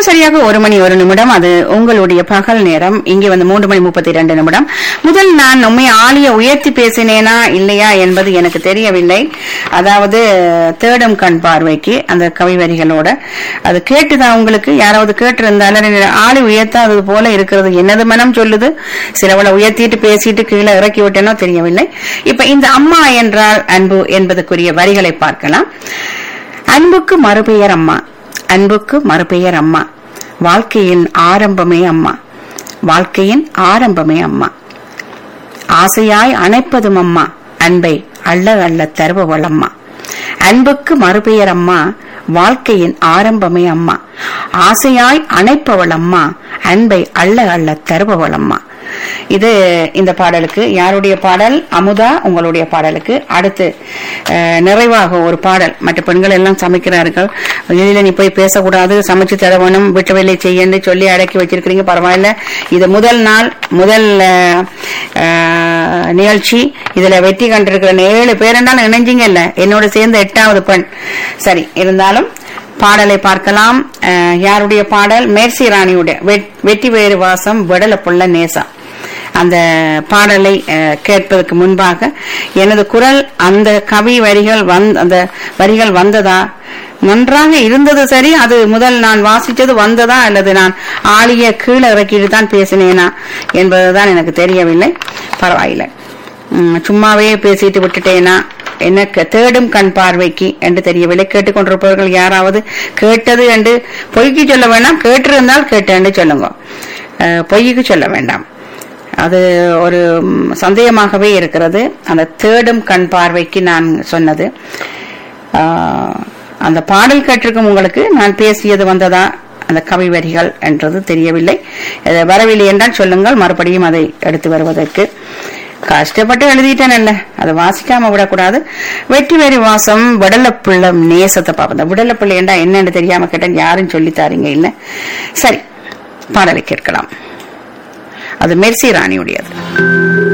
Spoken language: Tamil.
சரியாக ஒரு மணி ஒரு நிமிடம் அது உங்களுடைய பகல் நேரம் இங்கே வந்து மூன்று மணி முப்பத்தி இரண்டு நிமிடம் முதல் நான் உண்மை ஆலிய உயர்த்தி பேசினேனா இல்லையா என்பது எனக்கு தெரியவில்லை அதாவது தேடும் கண் பார்வைக்கு அந்த கவி வரிகளோட அது கேட்டுதான் உங்களுக்கு யாராவது கேட்டிருந்தாலும் ஆளி உயர்த்தாதது போல இருக்கிறது என்னது மனம் சொல்லுது சிலவளை உயர்த்திட்டு பேசிட்டு கீழே இறக்கி விட்டேனோ தெரியவில்லை இப்ப இந்த அம்மா என்றால் அன்பு என்பதற்குரிய வரிகளை பார்க்கலாம் அன்புக்கு மறுபெயர் அம்மா அன்புக்கு மறுபெயர் அம்மா வாழ்க்கையின் ஆரம்பமே அம்மா வாழ்க்கையின் ஆரம்பமே அம்மா ஆசையாய் அணைப்பதும் அம்மா அன்பை அள்ள அள்ள தருபவள் அம்மா அன்புக்கு மறுபெயர் அம்மா வாழ்க்கையின் ஆரம்பமே அம்மா ஆசையாய் அணைப்பவள் அம்மா அன்பை அள்ள அள்ள தருபவள் அம்மா இது இந்த பாடலுக்கு யாருடைய பாடல் அமுதா உங்களுடைய பாடலுக்கு அடுத்து அஹ், நிறைவாக ஒரு பாடல் மற்ற பெண்கள் எல்லாம் சமைக்கிறார்கள் வெளியில நீ போய் பேசக்கூடாது சமைச்சு தர வேணும் வீட்டு வேலையை செய்யன்னு சொல்லி அடக்கி வச்சிருக்கிறீங்க பரவாயில்ல இது முதல் நாள் முதல் அஹ், அஹ், நிகழ்ச்சி இதுல வெற்றி கண்டிருக்கிற ஏழு பேரெண்டாலும் இணைஞ்சிங்கல்ல என்னோட சேர்ந்த எட்டாவது பெண் சரி இருந்தாலும் பாடலை பார்க்கலாம் அஹ், யாருடைய பாடல் மேர்சி ராணியுடைய வெட்- வெற்றி வேறு வாசம் விடல புள்ள நேசம் அந்த பாடலை அஹ், கேட்பதற்கு முன்பாக எனது குரல் அந்த கவி வரிகள் வந் அந்த வரிகள் வந்ததா நன்றாக இருந்தது சரி அது முதல் நான் வாசிச்சது வந்ததா அல்லது நான் ஆளிய கீழே இறக்கிட்டு தான் பேசினேனா என்பதுதான் எனக்கு தெரியவில்லை பரவாயில்லை உம், சும்மாவே பேசிட்டு விட்டுட்டேனா எனக்கு தேடும் கண் பார்வைக்கு என்று தெரியவில்லை கேட்டுக்கொண்டிருப்பவர்கள் யாராவது கேட்டது என்று பொய்க்கு சொல்ல வேண்டாம் கேட்டிருந்தால் கேட்டேன்னு சொல்லுங்க அஹ், பொய்க்கு சொல்ல வேண்டாம் அது ஒரு ம், சந்தேகமாகவே இருக்கிறது அந்த தேடும் கண் பார்வைக்கு நான் சொன்னது ஆஹ், அந்த பாடல் கேட்டிருக்கும் உங்களுக்கு நான் பேசியது வந்ததா அந்த கவி வரிகள் என்றது தெரியவில்லை அது வரவில்லை என்றால் சொல்லுங்கள் மறுபடியும் அதை எடுத்து வருவதற்கு கஷ்டப்பட்டு எழுதிட்டேன்ல அதை வாசிக்காம விடக்கூடாது வெற்றி வேறு வாசம் விடலப்பிள்ளை நேசத்தை பார்ப்போம் விடலப்பிள்ளை என்றா என்னன்னு தெரியாம கேட்டேன் யாரும் சொல்லித்தாரீங்க இல்ல சரி பாடலை கேட்கலாம் அது மெர்சி ராணியுடையது